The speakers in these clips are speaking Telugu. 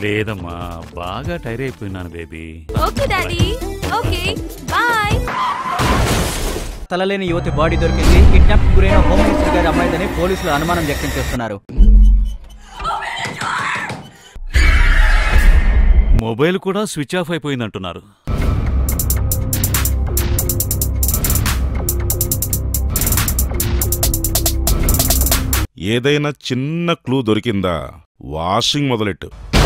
లేదమ్మా బాగా టైర్ అయిపోయినాను baby okay daddy okay bye తలలేని యువతి బాడీ దొరికింది కిడ్నాప్ గురైన హోమ్ మినిస్టర్ గారి అమ్మాయిదని పోలీసులు అనుమానం వ్యక్తం చేస్తున్నారు మొబైల్ కూడా స్విచ్ ఆఫ్ అయిపోయిందంటున్నారు ఏదైనా చిన్న క్లూ దొరికిందా వాషింగ్ మొదలెట్టు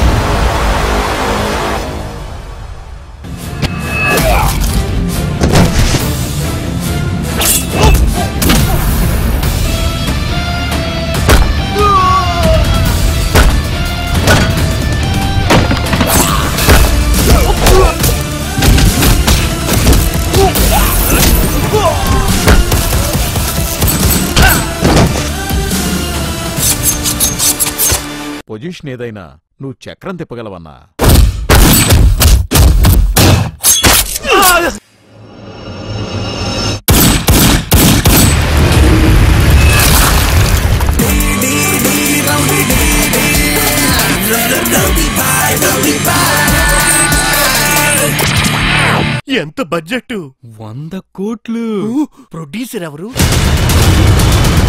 పొజిషన్ ఏదైనా నువ్వు చక్రం తిప్పగలవన్నా ఎంత బడ్జెట్ వంద కోట్లు ప్రొడ్యూసర్ ఎవరు